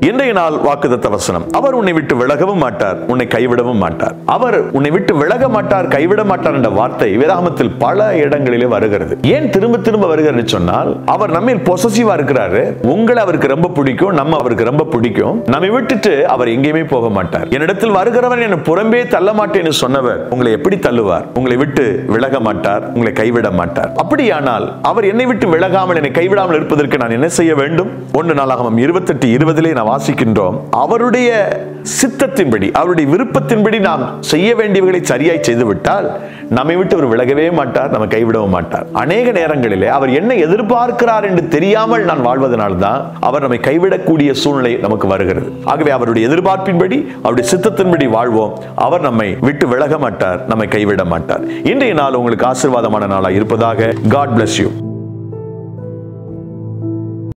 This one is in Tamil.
இன்றைய நாள் வாக்குதத்த வசனம் அவர் உன்னை விட்டு விலகவும் மாட்டார் உன்னை கைவிடவும் மாட்டார் அவர் உன்னை விட்டு விலக மாட்டார் கைவிட மாட்டார் என்ற வார்த்தை வேதாகமத்தில் பல இடங்களிலே வருகிறது ஏன் திரும்ப திரும்ப வருகிறது சொன்னால் அவர் நம்ம பொசசிவா இருக்கிறாரு உங்களை அவருக்கு ரொம்ப பிடிக்கும் நம்ம அவருக்கு ரொம்ப பிடிக்கும் நம்மை விட்டுட்டு அவர் எங்கேயுமே போக மாட்டார் என்னிடத்தில் வருகிறவன் என்னை புறம்பே தள்ள மாட்டேன்னு சொன்னவர் உங்களை எப்படி தள்ளுவார் உங்களை விட்டு விலக மாட்டார் உங்களை கைவிட மாட்டார் அப்படியானால் அவர் என்னை விட்டு விலகாமல் என்னை கைவிடாமல் இருப்பதற்கு நான் என்ன செய்ய வேண்டும் ஒன்று நாளாகமம் இருபத்தெட்டு இருபதிலே நாம் வாசிக்கின்றோம் அவருடைய சித்தத்தின்படி அவருடைய விருப்பத்தின்படி நாம் செய்ய வேண்டியவைகளை சரியாய் செய்துவிட்டால் நம்மை விட்டு அவர் விலகவே மாட்டார் நம்ம கைவிடவும் மாட்டார் அநேக நேரங்களிலே அவர் என்ன எதிர்பார்க்கிறார் என்று தெரியாமல் நான் வாழ்வதனால்தான் அவர் நம்மை கைவிடக்கூடிய சூழ்நிலை நமக்கு வருகிறது ஆகவே அவருடைய எதிர்பார்ப்பின்படி அவருடைய சித்தத்தின்படி வாழ்வோம் அவர் நம்மை விட்டு விலக மாட்டார் நம்மை கைவிட மாட்டார் இன்றைய நாள் உங்களுக்கு ஆசீர்வாதமான நாளாக இருப்பதாக காட் bless யூ